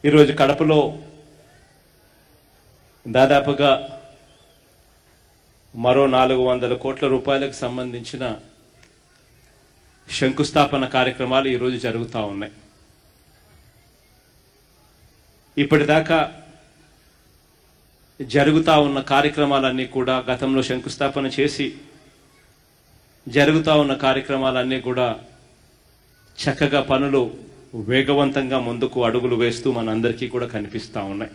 ఈరోజు కడపలో దాదాపుగా మరో నాలుగు వందల కోట్ల రూపాయలకు సంబంధించిన శంకుస్థాపన కార్యక్రమాలు ఈరోజు జరుగుతూ ఉన్నాయి ఇప్పటిదాకా జరుగుతూ ఉన్న కార్యక్రమాలన్నీ కూడా గతంలో శంకుస్థాపన చేసి జరుగుతూ ఉన్న కార్యక్రమాలన్నీ కూడా చక్కగా పనులు వేగవంతంగా ముందుకు అడుగులు వేస్తూ మనందరికీ కూడా కనిపిస్తూ ఉన్నాయి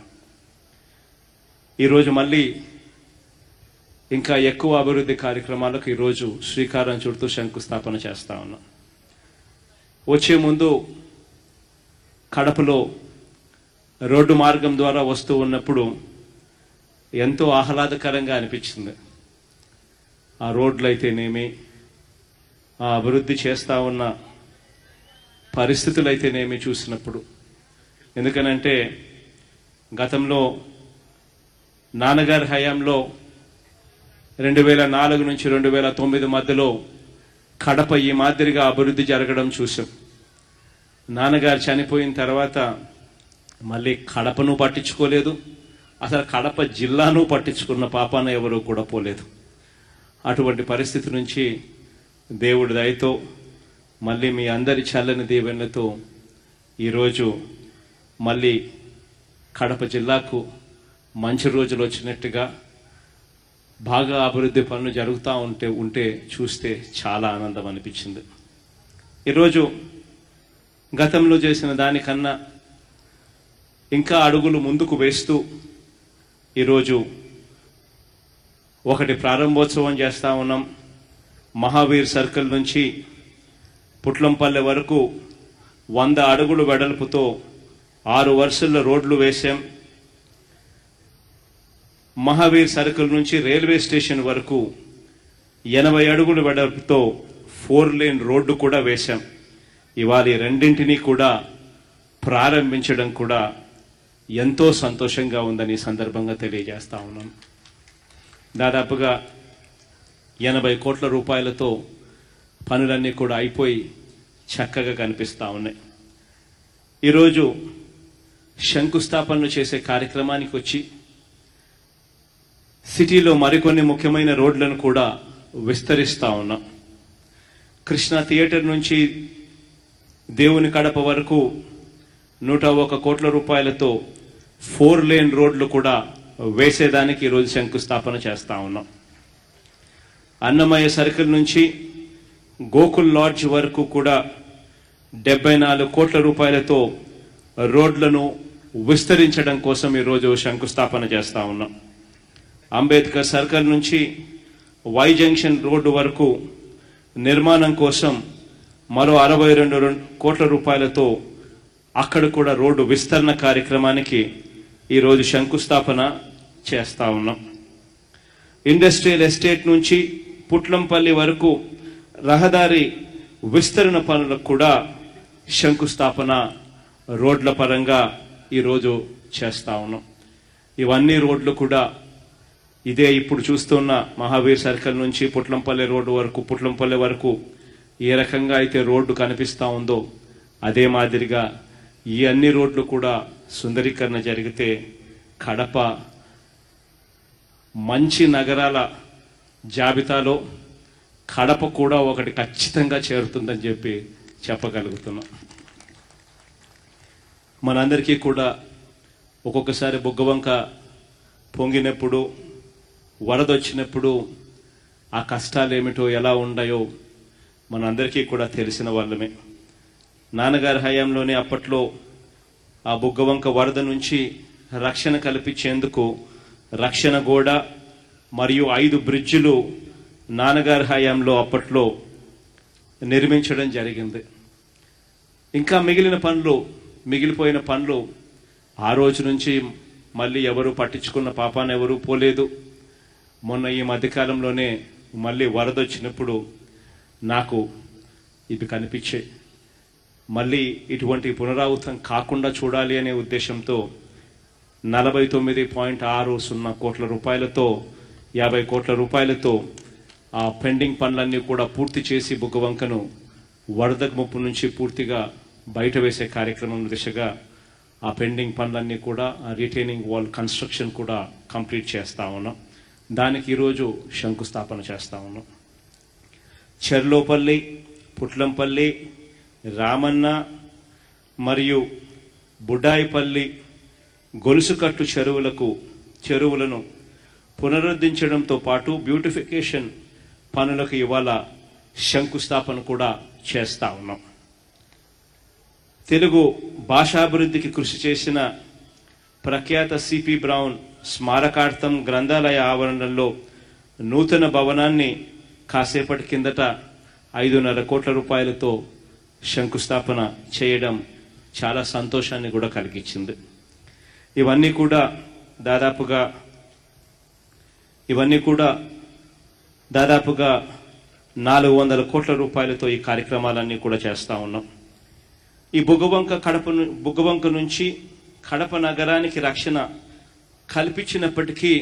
ఈరోజు మళ్ళీ ఇంకా ఎక్కువ అభివృద్ధి కార్యక్రమాలకు ఈరోజు శ్రీకారం చుడుతూ శంకుస్థాపన చేస్తా ఉన్నాం వచ్చే ముందు కడపలో రోడ్డు మార్గం ద్వారా వస్తూ ఉన్నప్పుడు ఎంతో ఆహ్లాదకరంగా అనిపించింది ఆ రోడ్లు అయితేనేమి ఆ అభివృద్ధి చేస్తా ఉన్న పరిస్థితులు అయితేనేమి చూసినప్పుడు ఎందుకనంటే గతంలో నాన్నగారి హయాంలో రెండు వేల నాలుగు నుంచి రెండు వేల తొమ్మిది మధ్యలో కడప ఈ మాదిరిగా అభివృద్ధి జరగడం చూసాం నాన్నగారు చనిపోయిన తర్వాత మళ్ళీ కడపను పట్టించుకోలేదు అసలు కడప జిల్లాను పట్టించుకున్న పాపాన ఎవరు కూడా పోలేదు అటువంటి పరిస్థితి నుంచి దేవుడి దయతో మళ్ళీ మీ అందరి చల్లని దీవెనలతో ఈరోజు మళ్ళీ కడప జిల్లాకు మంచి రోజులు వచ్చినట్టుగా బాగా అభివృద్ధి పనులు జరుగుతూ ఉంటే ఉంటే చూస్తే చాలా ఆనందం అనిపించింది ఈరోజు గతంలో చేసిన దానికన్నా ఇంకా అడుగులు ముందుకు వేస్తూ ఈరోజు ఒకటి ప్రారంభోత్సవం చేస్తా ఉన్నాం మహావీర్ సర్కిల్ నుంచి పుట్లంపల్లె వరకు వంద అడుగులు వెడల్పుతో ఆరు వరుసల్లో రోడ్లు వేశాం మహావీర్ సర్కిల్ నుంచి రైల్వే స్టేషన్ వరకు ఎనభై అడుగులు వెడల్పుతో ఫోర్ లేన్ రోడ్డు కూడా వేశాం ఇవాళ ఈ రెండింటినీ కూడా ప్రారంభించడం కూడా ఎంతో సంతోషంగా ఉందని ఈ సందర్భంగా తెలియజేస్తా ఉన్నాను దాదాపుగా ఎనభై కోట్ల రూపాయలతో పనులన్నీ కూడా అయిపోయి చక్కగా కనిపిస్తా ఉన్నాయి ఈరోజు శంకుస్థాపనలు చేసే కార్యక్రమానికి వచ్చి సిటీలో మరికొన్ని ముఖ్యమైన రోడ్లను కూడా విస్తరిస్తా ఉన్నాం కృష్ణా థియేటర్ నుంచి దేవుని కడప వరకు నూట ఒక కోట్ల రూపాయలతో ఫోర్ లేన్ రోడ్లు కూడా వేసేదానికి ఈరోజు శంకుస్థాపన చేస్తా ఉన్నాం అన్నమయ్య సర్కిల్ నుంచి గోకుల్ లాడ్జ్ వరకు కూడా డెబ్బై నాలుగు కోట్ల రూపాయలతో రోడ్లను విస్తరించడం కోసం ఈరోజు శంకుస్థాపన చేస్తా ఉన్నాం అంబేద్కర్ సర్కిల్ నుంచి వై జంక్షన్ రోడ్డు వరకు నిర్మాణం కోసం మరో అరవై రెండు కోట్ల రూపాయలతో అక్కడ కూడా రోడ్డు విస్తరణ కార్యక్రమానికి ఈరోజు శంకుస్థాపన చేస్తా ఉన్నాం ఇండస్ట్రియల్ ఎస్టేట్ నుంచి పుట్లంపల్లి వరకు రహదారి విస్తరణ పనులకు కూడా శంకుస్థాపన రోడ్ల పరంగా ఈరోజు చేస్తా ఉన్నాం ఇవన్నీ రోడ్లు కూడా ఇదే ఇప్పుడు చూస్తున్న మహావీర్ సర్కిల్ నుంచి పుట్లంపల్లి రోడ్డు వరకు పుట్లంపల్లి వరకు ఏ రకంగా అయితే రోడ్డు కనిపిస్తా ఉందో అదే మాదిరిగా ఈ అన్ని రోడ్లు కూడా సుందరీకరణ జరిగితే కడప మంచి నగరాల జాబితాలో కడప కూడా ఒకటి ఖచ్చితంగా చేరుతుందని చెప్పి చెప్పగలుగుతున్నాం మనందరికీ కూడా ఒక్కొక్కసారి బుగ్గవంక పొంగినప్పుడు వరద వచ్చినప్పుడు ఆ కష్టాలు ఏమిటో ఎలా ఉన్నాయో మనందరికీ కూడా తెలిసిన వాళ్ళమే నాన్నగారి హయాంలోనే అప్పట్లో ఆ బుగ్గవంక వరద నుంచి రక్షణ కల్పించేందుకు రక్షణ గోడ మరియు ఐదు బ్రిడ్జిలు నాన్నగారి హయాంలో అప్పట్లో నిర్మించడం జరిగింది ఇంకా మిగిలిన పనులు మిగిలిపోయిన పనులు ఆ రోజు నుంచి మళ్ళీ ఎవరు పట్టించుకున్న పాపాన ఎవరు పోలేదు మొన్న ఈ మధ్యకాలంలోనే మళ్ళీ వరద వచ్చినప్పుడు నాకు ఇవి కనిపించాయి మళ్ళీ ఇటువంటి పునరావృతం కాకుండా చూడాలి అనే ఉద్దేశంతో నలభై తొమ్మిది పాయింట్ ఆరు సున్నా కోట్ల రూపాయలతో యాభై కోట్ల రూపాయలతో ఆ పెండింగ్ పనులన్నీ కూడా పూర్తి చేసి బుగ్గవంకను వరద ముప్పు నుంచి పూర్తిగా బయట వేసే కార్యక్రమం దిశగా ఆ పెండింగ్ పనులన్నీ కూడా ఆ రిటైనింగ్ వాల్ కన్స్ట్రక్షన్ కూడా కంప్లీట్ చేస్తా ఉన్నాం దానికి ఈరోజు శంకుస్థాపన చేస్తా ఉన్నాం చెర్లోపల్లి పుట్లంపల్లి రామన్న మరియు బుడ్డాయిపల్లి గొలుసుకట్టు చెరువులకు చెరువులను పునరుద్ధరించడంతో పాటు బ్యూటిఫికేషన్ పనులకు ఇవాళ శంకుస్థాపన కూడా చేస్తా ఉన్నాం తెలుగు భాషాభివృద్ధికి కృషి చేసిన ప్రఖ్యాత సిపి బ్రౌన్ స్మారకార్థం గ్రంథాలయ ఆవరణలో నూతన భవనాన్ని కాసేపటి కిందట ఐదున్నర కోట్ల రూపాయలతో శంకుస్థాపన చేయడం చాలా సంతోషాన్ని కూడా కలిగించింది ఇవన్నీ కూడా దాదాపుగా ఇవన్నీ కూడా దాదాపుగా నాలుగు వందల కోట్ల రూపాయలతో ఈ కార్యక్రమాలన్నీ కూడా చేస్తా ఉన్నాం ఈ బుగ్గవంక కడప ను- బుగ్గవంక నుంచి కడప నగరానికి రక్షణ కల్పించినప్పటికీ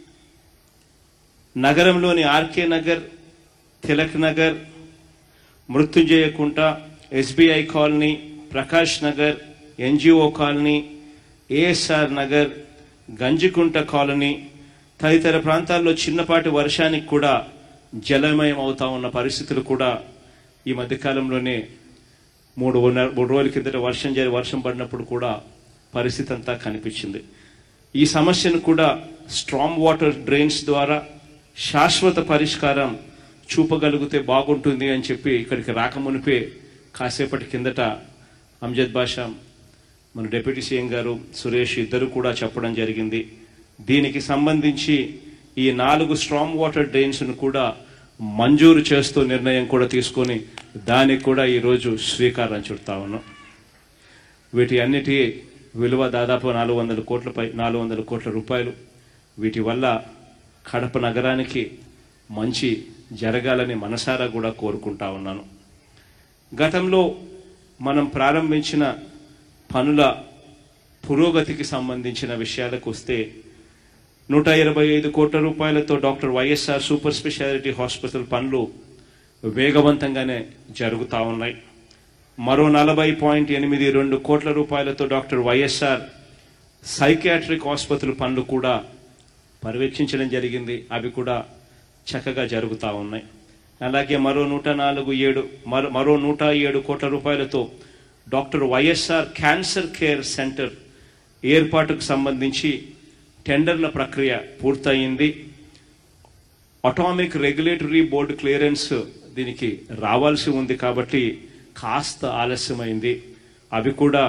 నగరంలోని RK Nagar Tilak Nagar Mrityunjaya Kunta SBI colony Prakash Nagar NGO colony ASR Nagar Ganjikunta colony తదితర ప్రాంతాల్లో చిన్నపాటి వర్షానికి కూడా జలమయం అవుతా ఉన్న పరిస్థితులు కూడా ఈ మధ్యకాలంలోనే మూడు ఉన్న- మూడు రోజుల కిందట వర్షం జరి వర్షం పడినప్పుడు కూడా పరిస్థితి అంతా కనిపించింది ఈ సమస్యను కూడా స్ట్రాంగ్ వాటర్ డ్రైన్స్ ద్వారా శాశ్వత పరిష్కారం చూపగలిగితే బాగుంటుంది అని చెప్పి ఇక్కడికి రాకమునిపే కాసేపటి కిందట అంజద్ బాషా మన డిప్యూటీ సీఎం గారు సురేష్ ఇద్దరు కూడా చెప్పడం జరిగింది దీనికి సంబంధించి ఈ నాలుగు స్ట్రాంగ్ వాటర్ డ్రైన్స్ను కూడా మంజూరు చేస్తూ నిర్ణయం కూడా తీసుకొని దానికి కూడా ఈరోజు శ్రీకారం చుడతా ఉన్నాం వీటి అన్నిటి విలువ దాదాపు నాలుగు వందల కోట్లపై నాలుగు వందల కోట్ల రూపాయలు వీటి వల్ల కడప నగరానికి మంచి జరగాలని మనసారా కూడా కోరుకుంటా ఉన్నాను గతంలో మనం ప్రారంభించిన పనుల పురోగతికి సంబంధించిన విషయాలకు వస్తే నూట ఇరవై ఐదు కోట్ల రూపాయలతో doctor YSR super speciality hospital పనులు వేగవంతంగానే జరుగుతూ ఉన్నాయి మరో నలభై పాయింట్ ఎనిమిది రెండు కోట్ల రూపాయలతో డాక్టర్ వైఎస్ఆర్ సైకియాట్రిక్ ఆసుపత్రుల పనులు కూడా పర్యవేక్షించడం జరిగింది అవి కూడా చక్కగా జరుగుతూ ఉన్నాయి అలాగే మరో నూట నాలుగు ఏడు మరో మరో నూట ఏడు కోట్ల రూపాయలతో doctor YSR cancer care centre ఏర్పాటుకు సంబంధించి టెండర్ల ప్రక్రియ పూర్తయింది అటామిక్ రెగ్యులేటరీ బోర్డు క్లియరెన్స్ దీనికి రావాల్సి ఉంది కాబట్టి కాస్త ఆలస్యమైంది అవి కూడా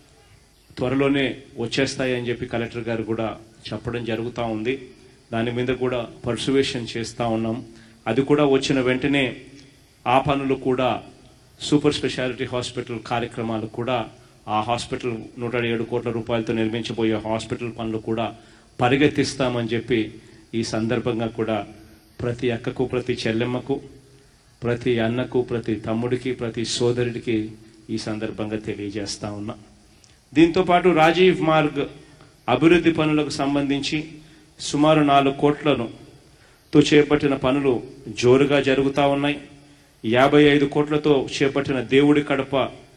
త్వరలోనే వచ్చేస్తాయని చెప్పి కలెక్టర్ గారు కూడా చెప్పడం జరుగుతూ ఉంది దాని మీద కూడా పర్సువేషన్ చేస్తూ ఉన్నాం అది కూడా వచ్చిన వెంటనే ఆ పనులు కూడా సూపర్ స్పెషాలిటీ హాస్పిటల్ కార్యక్రమాలు కూడా ఆ హాస్పిటల్ నూట ఏడు కోట్ల రూపాయలతో నిర్మించబోయే హాస్పిటల్ పనులు కూడా పరిగెత్తిస్తామని చెప్పి ఈ సందర్భంగా కూడా ప్రతి అక్కకు ప్రతి చెల్లెమ్మకు ప్రతి అన్నకు ప్రతి తమ్ముడికి ప్రతి సోదరుడికి ఈ సందర్భంగా తెలియజేస్తా ఉన్నా దీంతో పాటు రాజీవ్ మార్గ్ అభివృద్ధి పనులకు సంబంధించి సుమారు నాలుగు కోట్లను తో చేపట్టిన పనులు జోరుగా జరుగుతూ ఉన్నాయి యాభై ఐదు కోట్లతో చేపట్టిన దేవుడి కడప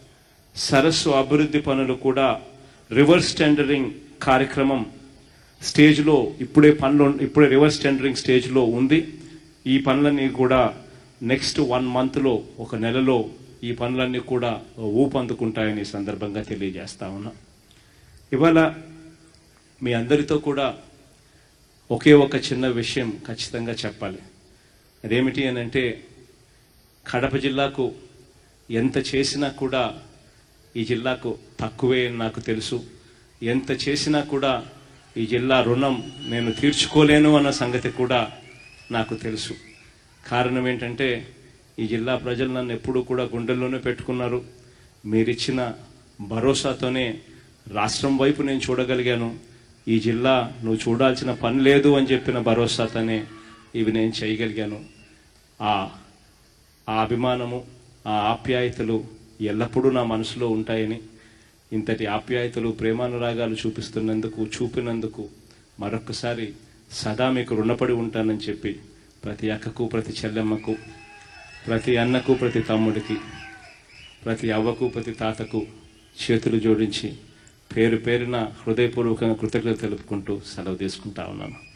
సరస్సు అభివృద్ధి పనులు కూడా రివర్స్ టెండరింగ్ కార్యక్రమం స్టేజ్లో ఇప్పుడే పనులు ఇప్పుడే రివర్స్ టెండరింగ్ స్టేజ్లో ఉంది ఈ పనులన్నీ కూడా నెక్స్ట్ వన్ మంత్లో ఒక నెలలో ఈ పనులన్నీ కూడా ఊపందుకుంటాయని ఈ సందర్భంగా తెలియజేస్తా ఉన్నా ఇవాళ మీ అందరితో కూడా ఒకే ఒక చిన్న విషయం ఖచ్చితంగా చెప్పాలి అదేమిటి అని అంటే కడప జిల్లాకు ఎంత చేసినా కూడా ఈ జిల్లాకు తక్కువే అని నాకు తెలుసు ఎంత చేసినా కూడా ఈ జిల్లా రుణం నేను తీర్చుకోలేను అన్న సంగతి కూడా నాకు తెలుసు కారణం ఏంటంటే ఈ జిల్లా ప్రజలు నన్ను ఎప్పుడూ కూడా గుండెల్లోనే పెట్టుకున్నారు మీరిచ్చిన భరోసాతోనే రాష్ట్రం వైపు నేను చూడగలిగాను ఈ జిల్లా నువ్వు చూడాల్సిన పని లేదు అని చెప్పిన భరోసాతోనే ఇవి నేను చేయగలిగాను ఆ ఆ అభిమానము ఆ ఆప్యాయతలు ఎల్లప్పుడూ నా మనసులో ఉంటాయని ఇంతటి ఆప్యాయతలు ప్రేమానురాగాలు చూపిస్తున్నందుకు చూపినందుకు మరొక్కసారి సదా మీకు రుణపడి ఉంటానని చెప్పి ప్రతి అక్కకు ప్రతి చెల్లెమ్మకు ప్రతి అన్నకు ప్రతి తమ్ముడికి ప్రతి అవ్వకు ప్రతి తాతకు చేతులు జోడించి పేరు పేరున హృదయపూర్వకంగా కృతజ్ఞత తెలుపుకుంటూ సెలవు తీసుకుంటా ఉన్నాను